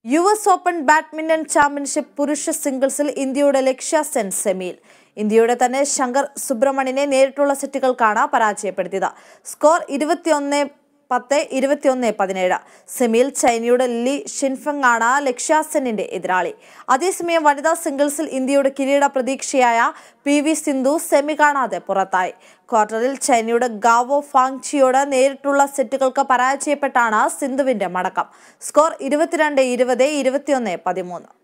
U S open badminton championship പുരുഷ സിംഗിൾസിൽ ഇന്ത്യയുടെ ലക്ഷ്യ സെൻ സെമിയിൽ ഇന്ത്യയുടെ തന്നെ ശങ്കർ സുബ്രഹ്മണ്യനെ നേരിട്ടുള്ള സെറ്റുകൾക്കാണ് പരാജയപ്പെടുത്തിയത് സ്കോർ ഇരുപത്തിയൊന്ന് പത്ത് ഇരുപത്തിയൊന്ന് പതിനേഴ് സെമിയിൽ ചൈനയുടെ ലി ഷിൻഫെങ് ആണ് ലക്ഷ്യ സെന്നിന്റെ എതിരാളി അതേസമയം വനിതാ സിംഗിൾസിൽ ഇന്ത്യയുടെ കിരീട പ്രതീക്ഷയായ പി വി സിന്ധു സെമി കാണാതെ പുറത്തായി ക്വാർട്ടറിൽ ചൈനയുടെ ഗാവോ ഫാങ്ചിയോട് നേരിട്ടുള്ള സെറ്റുകൾക്ക് പരാജയപ്പെട്ടാണ് സിന്ധുവിന്റെ മടക്കം സ്കോർ ഇരുപത്തിരണ്ട് ഇരുപത് ഇരുപത്തിയൊന്ന് പതിമൂന്ന്